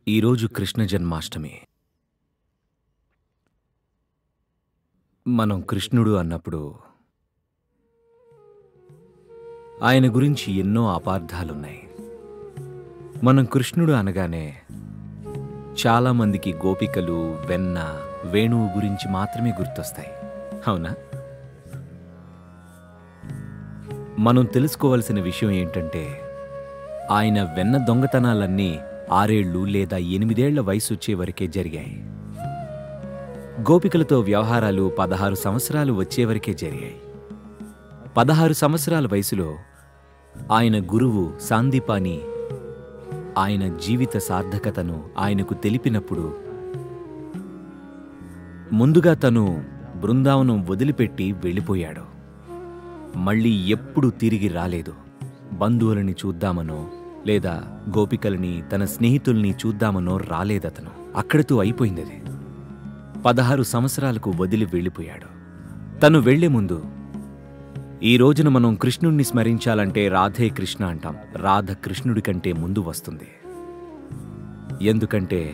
ఈరోజు కృష్ణ జన్మాష్టమి మనం కృష్ణుడు అన్నప్పుడు ఆయన గురించి ఎన్నో అపార్థాలున్నాయి మనం కృష్ణుడు అనగానే చాలామందికి గోపికలు వెన్న వేణువు గురించి మాత్రమే గుర్తొస్తాయి అవునా మనం తెలుసుకోవలసిన విషయం ఏంటంటే ఆయన వెన్న దొంగతనాలన్నీ ఆరేళ్లు లేదా ఎనిమిదేళ్ల వయసు వచ్చే వరకే జరిగాయి గోపికలతో వ్యవహారాలు పదహారు సంవత్సరాలు వచ్చే వరకే జరిగాయి పదహారు సంవత్సరాల వయసులో ఆయన గురువు సాందీపాని ఆయన జీవిత సార్థకతను ఆయనకు తెలిపినప్పుడు ముందుగా తను బృందావనం వదిలిపెట్టి వెళ్ళిపోయాడు మళ్ళీ ఎప్పుడు తిరిగి రాలేదు బంధువులని చూద్దామనో లేదా గోపికల్ని తన స్నేహితుల్ని చూద్దామనో రాలేదతను అక్కడితో అయిపోయిందది పదహారు సంవత్సరాలకు వదిలి వెళ్ళిపోయాడు తను వెళ్లే ముందు ఈ రోజున మనం కృష్ణుణ్ణి స్మరించాలంటే రాధే కృష్ణ అంటాం రాధ కృష్ణుడి కంటే ముందు వస్తుంది ఎందుకంటే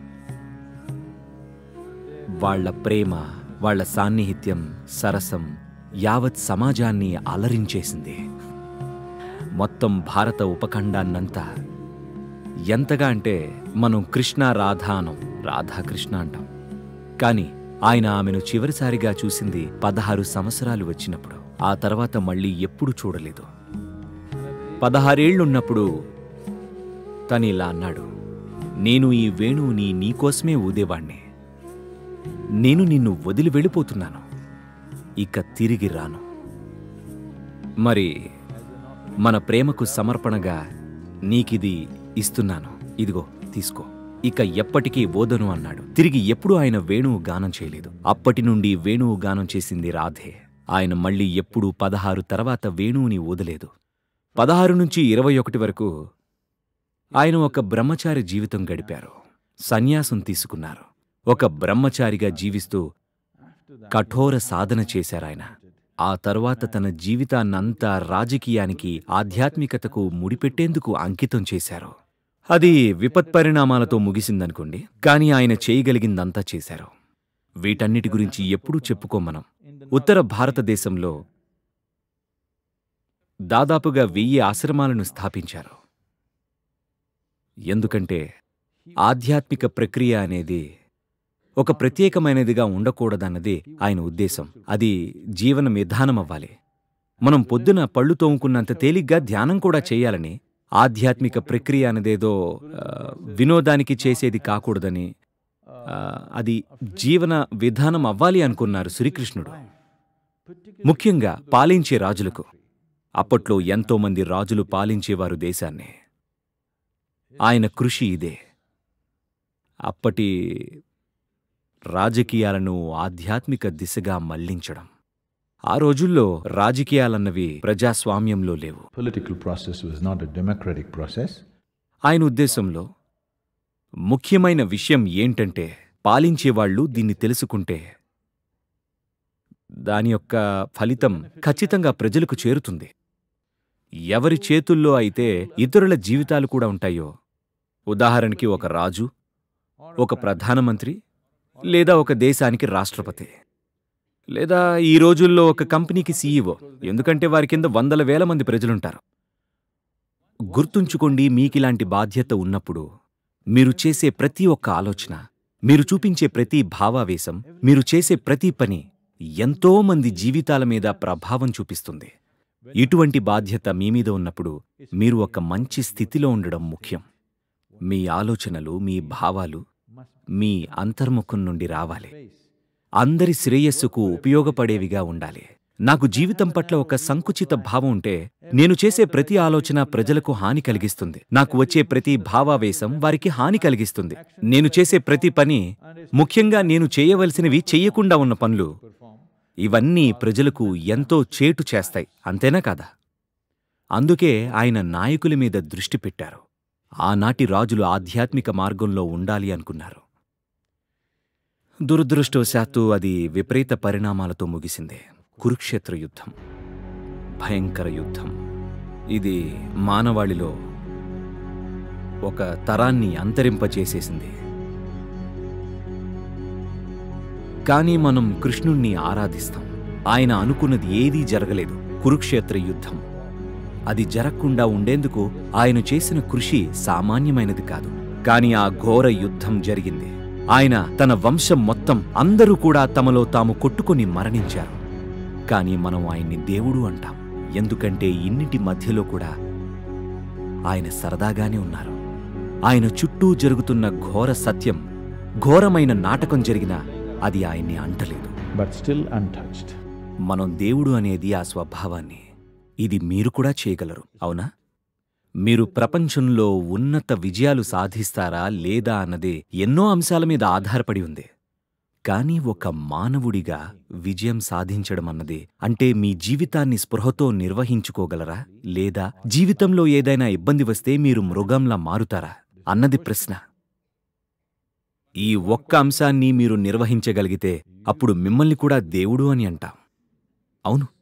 వాళ్ళ ప్రేమ వాళ్ళ సాన్నిహిత్యం సరసం యావత్ సమాజాన్ని అలరించేసింది మొత్తం భారత ఉపఖండాన్నంతా ఎంతగా అంటే మనం కృష్ణ రాధా అనం రాధా కృష్ణ అంటాం కాని ఆయన ఆమెను చివరిసారిగా చూసింది పదహారు సంవత్సరాలు వచ్చినప్పుడు ఆ తర్వాత మళ్ళీ ఎప్పుడు చూడలేదు పదహారేళ్లున్నప్పుడు తను ఇలా అన్నాడు నేను ఈ వేణువుని నీకోసమే ఊదేవాణ్ణి నేను నిన్ను వదిలి వెళ్ళిపోతున్నాను ఇక తిరిగి రాను మరి మన ప్రేమకు సమర్పణగా నీకిది ఇస్తున్నాను ఇదిగో తీసుకో ఇక ఎప్పటికీ ఓదను అన్నాడు తిరిగి ఎప్పుడు ఆయన వేణువు గానం చేయలేదు అప్పటి నుండి వేణువు గానం చేసింది రాధే ఆయన మళ్ళీ ఎప్పుడూ పదహారు తర్వాత వేణువుని ఊదలేదు పదహారు నుంచి ఇరవై ఒకటి వరకు ఆయన ఒక బ్రహ్మచారి జీవితం గడిపారు సన్యాసం తీసుకున్నారు ఒక బ్రహ్మచారిగా జీవిస్తూ కఠోర సాధన చేశారాయన ఆ తరువాత తన జీవితాన్నంతా రాజకీయానికి ఆధ్యాత్మికతకు ముడిపెట్టేందుకు అంకితం చేశారు అది విపత్పరిణామాలతో ముగిసిందనుకోండి కానీ ఆయన చేయగలిగిందంతా చేశారు వీటన్నిటి గురించి ఎప్పుడూ చెప్పుకోం మనం ఉత్తర భారతదేశంలో దాదాపుగా వెయ్యి ఆశ్రమాలను స్థాపించారు ఎందుకంటే ఆధ్యాత్మిక ప్రక్రియ అనేది ఒక ప్రత్యేకమైనదిగా ఉండకూడదన్నది ఆయన ఉద్దేశం అది జీవన విధానం అవ్వాలి మనం పొద్దున పళ్ళు తోముకున్నంత తేలిగ్గా ధ్యానం కూడా చేయాలని ఆధ్యాత్మిక ప్రక్రియ అనేదేదో ఆ, వినోదానికి చేసేది కాకూడదని ఆ, అది జీవన విధానం అవ్వాలి అనుకున్నారు శ్రీకృష్ణుడు ముఖ్యంగా పాలించే రాజులకు అప్పట్లో ఎంతో మంది రాజులు పాలించేవారు దేశాన్ని ఆయన కృషి ఇదే అప్పటి రాజకీయాలను ఆధ్యాత్మిక దిశగా మళ్లించడం ఆ రోజుల్లో రాజకీయాలన్నవి ప్రజాస్వామ్యంలో లేవు Political process was not a democratic process. ఆయన ఉద్దేశంలో ముఖ్యమైన విషయం ఏంటంటే పాలించేవాళ్లు దీన్ని తెలుసుకుంటే దాని యొక్క ఫలితం ఖచ్చితంగా ప్రజలకు చేరుతుంది ఎవరి చేతుల్లో అయితే ఇతరుల జీవితాలు కూడా ఉంటాయో ఉదాహరణకి ఒక రాజు ఒక ప్రధానమంత్రి లేదా ఒక దేశానికి రాష్ట్రపతి లేదా ఈ రోజుల్లో ఒక కంపెనీకి సీఈఓ ఎందుకంటే వారి కింద వందల వేల మంది ప్రజలుంటారు గుర్తుంచుకోండి మీకిలాంటి బాధ్యత ఉన్నప్పుడు మీరు చేసే ప్రతి ఒక్క ఆలోచన మీరు చూపించే ప్రతి భావావేశం మీరు చేసే ప్రతి పని ఎంతో మంది జీవితాల మీద ప్రభావం చూపిస్తుంది ఇటువంటి బాధ్యత మీ మీద ఉన్నప్పుడు మీరు ఒక మంచి స్థితిలో ఉండడం ముఖ్యం మీ ఆలోచనలు మీ భావాలు మీ అంతర్ముఖం నుండి రావాలి అందరి శ్రేయస్సుకు ఉపయోగపడేవిగా ఉండాలి నాకు జీవితం పట్ల ఒక సంకుచిత భావం ఉంటే నేను చేసే ప్రతి ఆలోచన ప్రజలకు హాని కలిగిస్తుంది నాకు వచ్చే ప్రతి భావావేశం వారికి హాని కలిగిస్తుంది నేను చేసే ప్రతి పని ముఖ్యంగా నేను చేయవలసినవి చెయ్యకుండా ఉన్న పనులు ఇవన్నీ ప్రజలకు ఎంతో చేటు చేస్తాయి అంతేనా కాదా అందుకే ఆయన నాయకుల మీద దృష్టి పెట్టారు ఆనాటి రాజులు ఆధ్యాత్మిక మార్గంలో ఉండాలి అనుకున్నారు దురదృష్టవశాత్తు అది విపరీత పరిణామాలతో ముగిసింది కురుక్షేత్ర యుద్ధం భయంకర యుద్ధం ఇది మానవాళిలో ఒక తరాన్ని అంతరింపచేసేసింది కానీ మనం కృష్ణుణ్ణి ఆరాధిస్తాం ఆయన అనుకున్నది ఏదీ జరగలేదు కురుక్షేత్ర యుద్ధం అది జరగకుండా ఉండేందుకు ఆయన చేసిన కృషి సామాన్యమైనది కాదు కాని ఆ ఘోర యుద్ధం జరిగింది ఆయన తన వంశం మొత్తం అందరూ కూడా తమలో తాము కొట్టుకొని మరణించారు కాని మనం ఆయన్ని దేవుడు అంటాం ఎందుకంటే ఇన్నిటి మధ్యలో కూడా ఆయన సరదాగానే ఉన్నారు ఆయన చుట్టూ జరుగుతున్న ఘోర సత్యం ఘోరమైన నాటకం జరిగినా అది ఆయన్ని అంటలేదు but still untouched. మనం దేవుడు అనేది ఆ స్వభావాన్ని ఇది మీరు కూడా చేయగలరు అవునా మీరు ప్రపంచంలో ఉన్నత విజయాలు సాధిస్తారా లేదా అన్నదే ఎన్నో అంశాల మీద ఆధారపడి ఉంది కానీ ఒక మానవుడిగా విజయం సాధించడం అన్నది అంటే మీ జీవితాన్ని స్పృహతో నిర్వహించుకోగలరా లేదా జీవితంలో ఏదైనా ఇబ్బంది వస్తే మీరు మృగంలా మారుతారా అన్నది ప్రశ్న ఈ ఒక్క అంశాన్ని మీరు నిర్వహించగలిగితే అప్పుడు మిమ్మల్ని కూడా దేవుడు అని అంటాం అవును